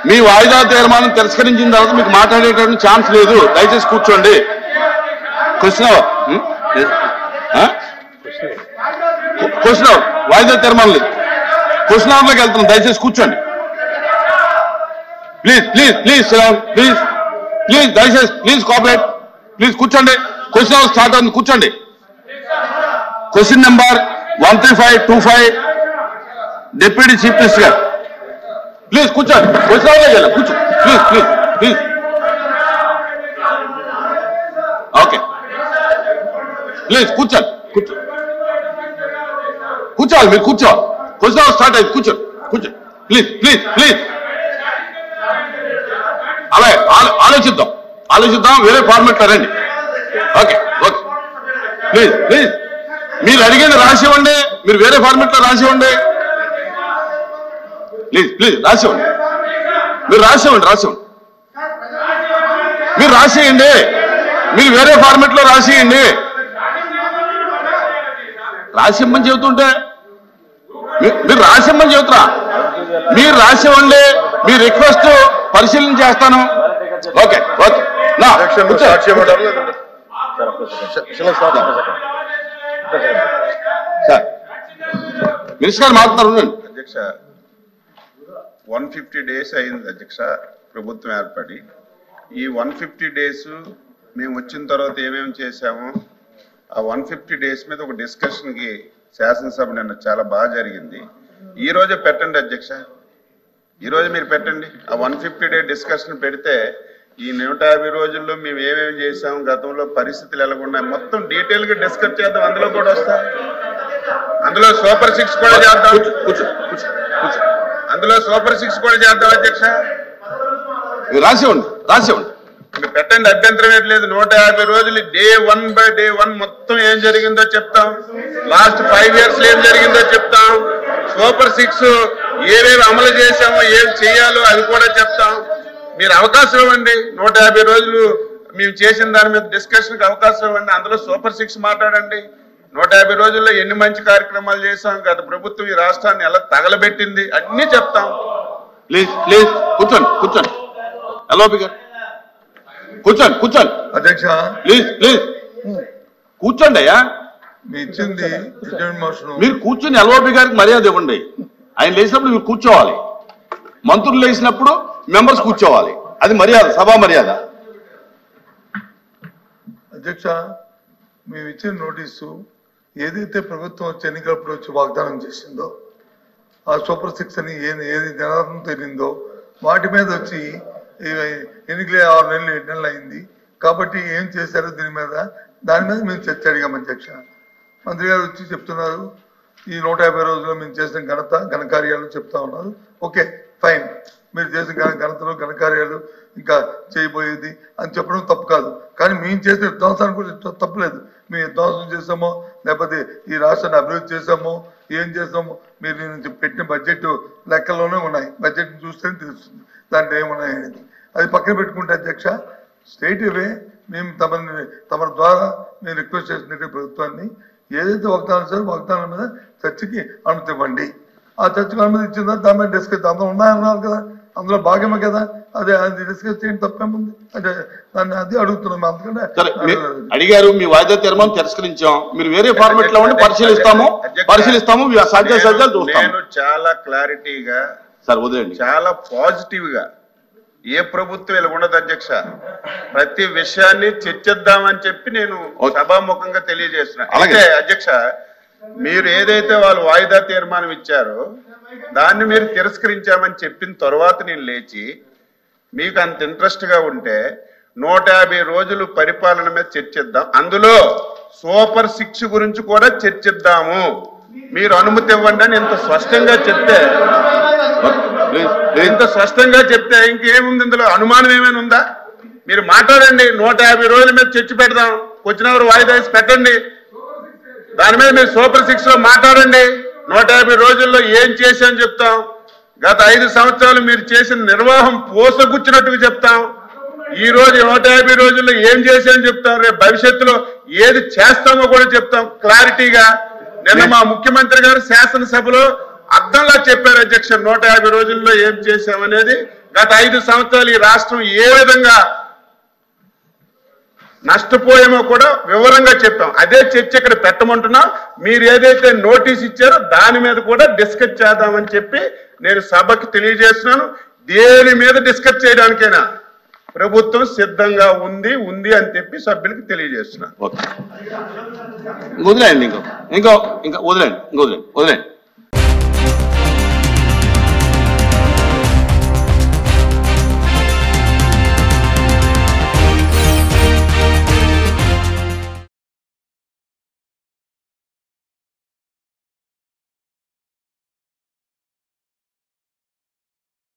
మీ వాయిదా తీర్మానం తిరస్కరించిన తర్వాత మీకు మాట్లాడేటువంటి ఛాన్స్ లేదు దయచేసి కూర్చోండి క్వశ్చన్ అవర్ హ్మ్? ఆ? క్వశ్చన్ అవర్ వాయిదా తీర్మానం లేదు క్వశ్చన్ అవర్లోకి వెళ్తున్నాం దయచేసి కూర్చోండి please please please please please దయచేసి ప్లీజ్ కోఆపరేట్ ప్లీజ్ కూర్చోండి క్వశ్చన్ అవర్ స్టార్ట్ అవుతుంది కూర్చోండి question number one three five two five deputy chief minister గారు ప్లీజ్ కూర్చోండి క్వశ్చన్ అవర్లోకి వెళ్ళాం కూర్చో please please please okay please కూర్చోండి కూర్చో కూర్చోవాలి మీరు కూర్చోవాలి క్వశ్చన్ అవర్ స్టార్ట్ అయింది కూర్చోండి కూర్చోండి ప్లీజ్ ప్లీజ్ ప్లీజ్ అలాగే ఆలో- ఆలోచిద్దాం ఆలోచిద్దాం వేరే ఫార్మెట్ లో రండి ఓకే ఓకే ప్లీజ్ ప్లీజ్ మీరు అడిగింది రాసి ఇవ్వండి మీరు వేరే ఫార్మెట్ లో రాసి ఇవ్వండి ప్లీజ్ ప్లీజ్ రాసి ఇవ్వండి మీరు రాసి ఇవ్వండి రాసి ఇవ్వండి మీరు రాసేయండి మీరు వేరే ఫార్మెట్ లో రాసేయండి రాసిమ్మని చెబుతుంటే మీ- మీరు రాసిమ్మని చెబుతున్నా మీరు రాసివ్వండి మీ రిక్వెస్ట్ పరిశీలన చేస్తాను ఓకే ఓకే నా కూర్చో. సార్ మినిస్టర్ గారు మాట్లాడుతున్నారు ఉండండి. అధ్యక్ష వన్ ఫిఫ్టీ డేస్ అయింది అధ్యక్ష ప్రభుత్వం ఏర్పడి ఈ వన్ ఫిఫ్టీ డేస్ మేము వచ్చిన తర్వాత ఏమేమి చేశామో ఆ వన్ ఫిఫ్టీ డేస్ మీద ఒక డిస్కషన్ కి శాసనసభ నిన్న చాలా బాగా జరిగింది ఈ రోజే పెట్టండి అధ్యక్ష ఈ రోజు మీరు పెట్టండి ఆ వన్ ఫిఫ్టీ డే డిస్కషన్ పెడితే ఈ నూట యాభై రోజుల్లో మేము ఏమేమి చేసాం గతంలో పరిస్థితులు ఎలాగున్నాయి మొత్తం డీటెయిల్ గా డిస్కస్ చేద్దాం అందులో కూడా వస్తాయి అందులో సూపర్ సిక్స్ కూడా చేద్దాం కూర్చో కూర్చో కూర్చో కూర్చో అందులో సూపర్ సిక్స్ కూడా చేద్దాం అధ్యక్ష మీరు రాసివ్వండి రాసివ్వండి మీరు పెట్టండి అభ్యంతరం ఏం లేదు నూట యాభై రోజులు day one by day one మొత్తం ఏం జరిగిందో చెప్తాం లాస్ట్ ఫైవ్ ఇయర్స్ ఏం జరిగిందో చెప్తాం సూపర్ సిక్స్ ఏవేవి అమలు చేశామో ఏం చేయాలో అది కూడా చెప్తాం మీరు అవకాశం ఇవ్వండి నూట యాభై రోజులు మేము చేసిన దాని మీద డిస్కషన్కి అవకాశం ఇవ్వండి అందులో సూపర్ సిక్స్ మాట్లాడండి నూట యాభై రోజుల్లో ఎన్ని మంచి కార్యక్రమాలు చేశాం గత ప్రభుత్వం ఈ రాష్ట్రాన్ని ఎలా తగలబెట్టింది అన్నీ చెప్తాం ప్లీజ్ ప్లీజ్ కూర్చోండి కూర్చోండి ఎల్ఓపి గారు కూర్చోండి కూర్చోండి అధ్యక్ష ప్లీజ్ ప్లీజ్ కూర్చోండి అయ్యా మీ ఇచ్చింది అడ్జర్న్ మోషన్ మీరు కూర్చొని ఎల్ఓపి గారికి మర్యాద ఇవ్వండి ఆయన లేచినప్పుడు మీరు కూర్చోవాలి మంత్రులు లేచినప్పుడు మెంబర్స్ కూర్చోవాలి అది మర్యాద సభా మర్యాద అధ్యక్ష మేము ఇచ్చిన నోటీసు ఏదైతే ప్రభుత్వం వచ్చి ఎన్నికలప్పుడు వచ్చి వాగ్దానం చేసిందో ఆ సూపర్ సిక్స్ అని ఏది ఏది జనార్దం తెలిందో వాటి మీద వచ్చి ఈ ఎన్నికలే ఆరు నెలలు ఏడు నెలలు అయింది కాబట్టి ఏం చేశారో దీని మీద దాని మీద మేము చర్చ అడిగాం అధ్యక్ష మంత్రి గారు వచ్చి చెప్తున్నారు ఈ నూట యాభై రోజుల్లో మేము చేసిన ఘనత ఘనకార్యాలు చెప్తా ఉన్నారు ఓకే ఫైన్ మీరు చేసిన ఘన- ఘనతలు ఘనకార్యాలు ఇంకా చేయబోయేది అని చెప్పడం తప్పు కాదు కానీ మేము చేసిన విధ్వంసానికి కూడా త- తప్పులేదు మేము విధ్వంసం చేసామో లేకపోతే ఈ రాష్ట్రాన్ని అభివృద్ధి చేసామో ఏం చేసామో మీరు నేను పెట్టిన బడ్జెట్ లెక్కల్లోనే ఉన్నాయి బడ్జెట్ చూస్తేనే తెలుస్తుంది దాంట్లో ఏమున్నాయి అనేది అది పక్కన పెట్టుకుంటే అధ్యక్ష స్టేట్ ఇవే మేము తమని తమ ద్వారా మేము రిక్వెస్ట్ చేసినట్టు ప్రభుత్వాన్ని ఏదైతే వాగ్దానం సార్ వాగ్దానం మీద చర్చకి అనుమతి ఇవ్వండి ఆ చర్చకు అనుమతి ఇచ్చిన తర్వాత దాని మీద డిస్కస్ అందులో ఉన్నాయన్నారు కదా అందులో భాగమే కదా అదే అది డిస్కస్ చేయడం తప్పేముంది అదే దాన్ని అది అడుగుతున్నాం అందుకంటే సరే మీ- అడిగారు మీ వాయిదా తీర్మానం తిరస్కరించాం మీరు వేరే ఫార్మెట్ లో ఉండి పరిశీలిస్తాము పరిశీలిస్తాము మీ సాధ్య సాధ్యాలు చూస్తాము నేను చాలా క్లారిటీగా సార్ వదిలేండి చాలా పాజిటివ్ గా ఏ ప్రభుత్వం ఇలా ఉండదు అధ్యక్ష ప్రతి విషయాన్ని చర్చిద్దామని చెప్పి నేను ఓకే. సభాముఖంగా తెలియజేస్తున్నా అలాగే. అయితే అధ్యక్ష మీరు ఏదైతే వాళ్ళు వాయిదా తీర్మానం ఇచ్చారో దాన్ని మీరు తిరస్కరించామని చెప్పిన తర్వాత నేను లేచి మీకు అంత ఇంట్రెస్ట్ గా ఉంటే నూట యాభై రోజులు పరిపాలన మీద చర్చిద్దాం అందులో సూపర్ సిక్స్ గురించి కూడా చర్చిద్దాము మీరు అనుమతి ఇవ్వండి అని ఇంత స్పష్టంగా చెప్తే ప్లీజ్ ప్లీజ్ ఇంత స్పష్టంగా చెప్తే ఇంకేముంది ఇందులో అనుమానం ఏమైనా ఉందా మీరు మాట్లాడండి నూట యాభై రోజుల మీద చర్చ పెడదాం వచ్చిన వారు వాయిదా వేసి పెట్టండి దాని మీద మీరు సూపర్ సిక్స్ లో మాట్లాడండి నూట యాభై రోజుల్లో ఏం చేశామని చెప్తాం గత ఐదు సంవత్సరాలు మీరు చేసిన నిర్వాహం పోసగుచ్చినట్టుగా చెప్తాం ఈ రోజు నూట యాభై రోజుల్లో ఏం చేశామని చెప్తాం రేపు భవిష్యత్తులో ఏది చేస్తామో కూడా చెప్తాం క్లారిటీగా నిన్న మా ముఖ్యమంత్రి గారు శాసనసభలో అర్థంలా చెప్పారు అధ్యక్ష నూట యాభై రోజుల్లో ఏం చేశామనేది గత ఐదు సంవత్సరాలు ఈ రాష్ట్రం ఏ విధంగా నష్టపోయామో కూడా వివరంగా చెప్పాం అదే చర్చ ఇక్కడ పెట్టమంటున్నాం మీరు ఏదైతే నోటీస్ ఇచ్చారో దాని మీద కూడా డిస్కస్ చేద్దామని చెప్పి నేను సభకి తెలియజేస్తున్నాను దేని మీద డిస్కస్ చేయడానికైనా ప్రభుత్వం సిద్ధంగా ఉంది ఉంది అని చెప్పి సభ్యులకు తెలియజేస్తున్నాను ఓకే ఇంక వదిలేయండి ఇంకో ఇంకో ఇంకా వదిలేండి ఇంక వదిలేండి వదిలేండి